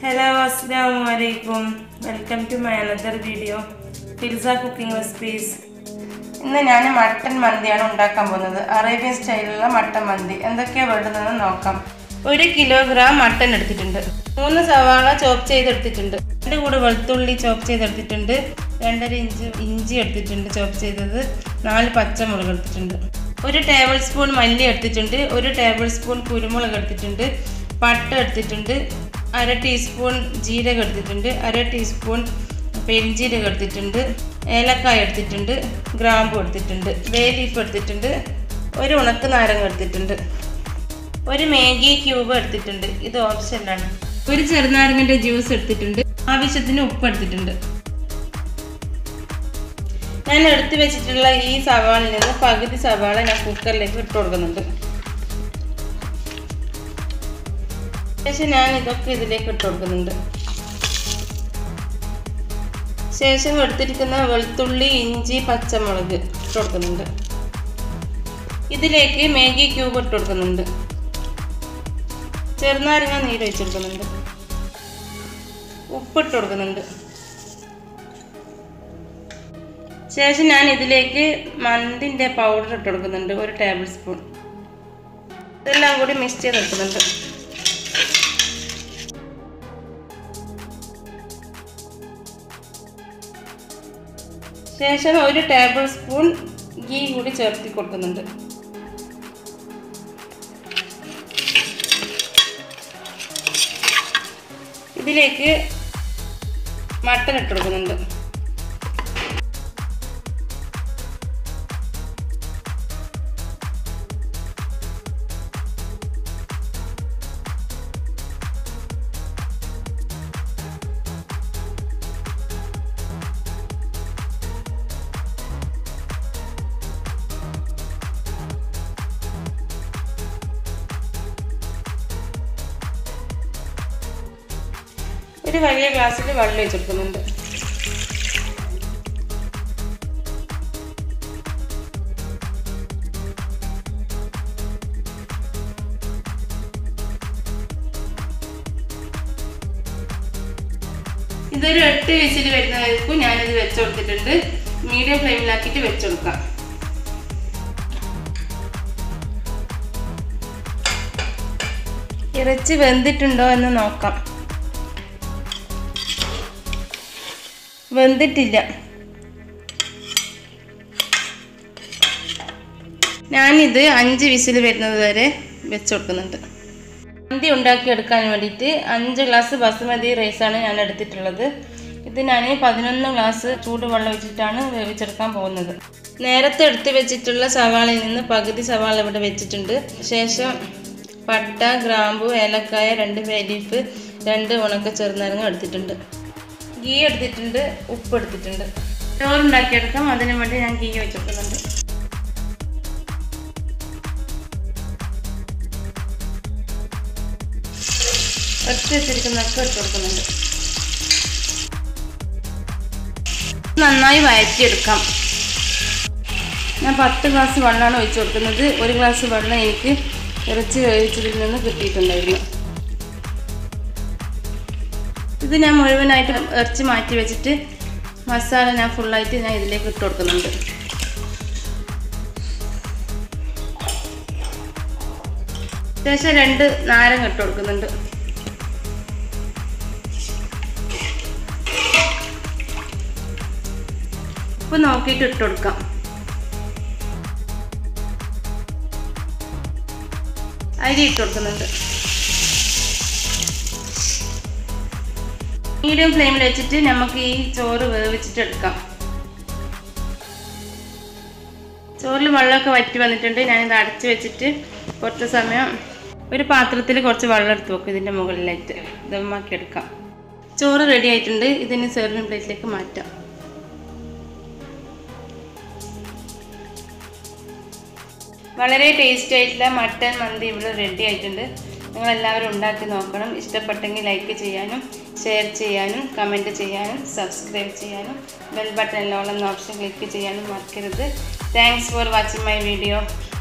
hello അസ്സാം വലൈക്കും welcome to my another video ഫിൽസ കുക്കിംഗ് റെസിപ്പീസ് ഇന്ന് ഞാൻ മട്ടൻ മന്തിയാണ് ഉണ്ടാക്കാൻ പോകുന്നത് അറേബ്യൻ സ്റ്റൈലിലുള്ള മട്ടൻ മന്തി എന്തൊക്കെയാണ് വേണ്ടുന്നതെന്ന് നോക്കാം ഒരു കിലോഗ്രാം മട്ടൻ എടുത്തിട്ടുണ്ട് മൂന്ന് സവാള ചോപ്പ് ചെയ്തെടുത്തിട്ടുണ്ട് രണ്ട് കൂടെ വെളുത്തുള്ളി ചോപ്പ് ചെയ്തെടുത്തിട്ടുണ്ട് രണ്ടര ഇഞ്ച് ഇഞ്ചി എടുത്തിട്ടുണ്ട് ചോപ്പ് ചെയ്തത് നാല് പച്ചമുളക് എടുത്തിട്ടുണ്ട് ഒരു ടേബിൾ സ്പൂൺ മല്ലി എടുത്തിട്ടുണ്ട് ഒരു ടേബിൾ സ്പൂൺ കുരുമുളക് എടുത്തിട്ടുണ്ട് പട്ട എടുത്തിട്ടുണ്ട് അര ടീസ്പൂൺ ജീരകം എടുത്തിട്ടുണ്ട് അര ടീസ്പൂൺ പെരിഞ്ജീരകം എടുത്തിട്ടുണ്ട് ഏലക്കായ എടുത്തിട്ടുണ്ട് ഗ്രാമ്പു എടുത്തിട്ടുണ്ട് ബേ ലീഫ് എടുത്തിട്ടുണ്ട് ഒരു ഉണക്ക നാരങ്ങ എടുത്തിട്ടുണ്ട് ഒരു മാഗി ക്യൂബ് എടുത്തിട്ടുണ്ട് ഇത് ഓപ്ഷനിലാണ് ഒരു ചെറുനാരങ്ങൻ്റെ ജ്യൂസ് എടുത്തിട്ടുണ്ട് ആവശ്യത്തിന് ഉപ്പ് എടുത്തിട്ടുണ്ട് ഞാൻ എടുത്തു വെച്ചിട്ടുള്ള ഈ സവാളിൽ നിന്ന് പകുതി സവാള ഞാൻ കുക്കറിലേക്ക് ഇട്ട് കൊടുക്കുന്നുണ്ട് ശേഷം ഞാൻ ഇതൊക്കെ ഇതിലേക്ക് ഇട്ട് കൊടുക്കുന്നുണ്ട് ശേഷം എടുത്തിരിക്കുന്ന വെളുത്തുള്ളി ഇഞ്ചി പച്ചമുളക് ഇട്ട് കൊടുക്കുന്നുണ്ട് ഇതിലേക്ക് മാഗി ക്യൂബ് ഇട്ട് കൊടുക്കുന്നുണ്ട് ചെറുനാരങ്ങ നീര് വെച്ച് കൊടുക്കുന്നുണ്ട് ഉപ്പിട്ട് കൊടുക്കുന്നുണ്ട് ശേഷം ഞാൻ ഇതിലേക്ക് മന്തിൻ്റെ പൗഡർ ഇട്ട് കൊടുക്കുന്നുണ്ട് ഒരു ടേബിൾ സ്പൂൺ ഇതെല്ലാം കൂടി മിക്സ് ചെയ്ത് എടുക്കുന്നുണ്ട് ശേഷം ഒരു ടേബിൾ സ്പൂൺ ഗീ കൂടി ചേർത്തി കൊടുക്കുന്നുണ്ട് ഇതിലേക്ക് മട്ടൻ ഇട്ട് കൊടുക്കുന്നുണ്ട് ഒരു വലിയ ഗ്ലാസ്സിൽ വെള്ളം വെച്ചെടുക്കുന്നുണ്ട് ഇതൊരു എട്ട് വിസിൽ വരുന്നവർക്കും ഞാനിത് വെച്ച് കൊടുത്തിട്ടുണ്ട് മീഡിയം ഫ്ലെയിമിലാക്കിയിട്ട് വെച്ചെടുക്കാം ഇറച്ചി വെന്തിട്ടുണ്ടോ എന്ന് നോക്കാം വെന്തിട്ടില്ല ഞാനിത് അഞ്ച് വിസിൽ വരുന്നത് വരെ വെച്ച് കൊടുക്കുന്നുണ്ട് മന്തി ഉണ്ടാക്കിയെടുക്കാൻ വേണ്ടിയിട്ട് അഞ്ച് ഗ്ലാസ് ബസുമതി റൈസാണ് ഞാൻ എടുത്തിട്ടുള്ളത് ഇത് ഞാൻ പതിനൊന്ന് ഗ്ലാസ് ചൂടുവെള്ളം വെച്ചിട്ടാണ് വേവിച്ചെടുക്കാൻ പോകുന്നത് നേരത്തെ എടുത്ത് വെച്ചിട്ടുള്ള സവാളയിൽ നിന്ന് പകുതി സവാള ഇവിടെ വെച്ചിട്ടുണ്ട് ശേഷം പട്ട ഗ്രാമ്പു ഏലക്കായ രണ്ട് വേലീഫ് രണ്ട് ഉണക്ക ചെറുനാരങ്ങ എടുത്തിട്ടുണ്ട് ഗീ എടുത്തിട്ടുണ്ട് ഉപ്പ് എടുത്തിട്ടുണ്ട് ചോറുണ്ടാക്കിയെടുക്കാം അതിനു വേണ്ടി ഞാൻ ഗീ വെച്ചെടുക്കുന്നുണ്ട് ഒറ്റ വെച്ചിരിക്കുന്നതൊക്കെ ഇട്ട് കൊടുക്കുന്നുണ്ട് നന്നായി വയറ്റിയെടുക്കാം ഞാൻ പത്ത് ഗ്ലാസ് വെള്ളമാണ് ഒഴിച്ചു കൊടുക്കുന്നത് ഒരു ഗ്ലാസ് വെള്ളം എനിക്ക് ഇറച്ചി വേവിച്ചതിൽ നിന്ന് കിട്ടിയിട്ടുണ്ടായിരുന്നു ഇത് ഞാൻ മുഴുവനായിട്ട് ഇറച്ചി മാറ്റി വെച്ചിട്ട് മസാല ഞാൻ ഫുള്ളായിട്ട് ഞാൻ ഇതിലേക്ക് ഇട്ട് കൊടുക്കുന്നുണ്ട് ശേഷം രണ്ട് നാരങ്ങ ഇട്ട് കൊടുക്കുന്നുണ്ട് ഉപ്പ് നോക്കിയിട്ട് ഇട്ട് കൊടുക്കാം അരി ഇട്ട് കൊടുക്കുന്നുണ്ട് മീഡിയം ഫ്ലെയിമിൽ വെച്ചിട്ട് നമുക്ക് ഈ ചോറ് വേവിച്ചിട്ട് എടുക്കാം ചോറിൽ വെള്ളമൊക്കെ വറ്റി വന്നിട്ടുണ്ട് ഞാനിത് അടച്ച് വെച്ചിട്ട് കുറച്ച് സമയം ഒരു പാത്രത്തിൽ കുറച്ച് വെള്ളം എടുത്ത് വെക്കും ഇതിൻ്റെ മുകളിലായിട്ട് ദമ്മാക്കി എടുക്കാം ചോറ് റെഡി ആയിട്ടുണ്ട് ഇതിന് സെർവിങ് പ്ലേറ്റിലേക്ക് മാറ്റാം വളരെ ടേസ്റ്റി ആയിട്ടുള്ള മട്ടൻ മന്തി ഇവിടെ റെഡി ആയിട്ടുണ്ട് നിങ്ങളെല്ലാവരും ഉണ്ടാക്കി നോക്കണം ഇഷ്ടപ്പെട്ടെങ്കിൽ ലൈക്ക് ചെയ്യാനും ഷെയർ ചെയ്യാനും കമൻറ്റ് ചെയ്യാനും സബ്സ്ക്രൈബ് ചെയ്യാനും ബെൽ ബട്ടണിലുള്ള ഓപ്ഷൻ ക്ലിക്ക് ചെയ്യാനും മറക്കരുത് thanks for watching my video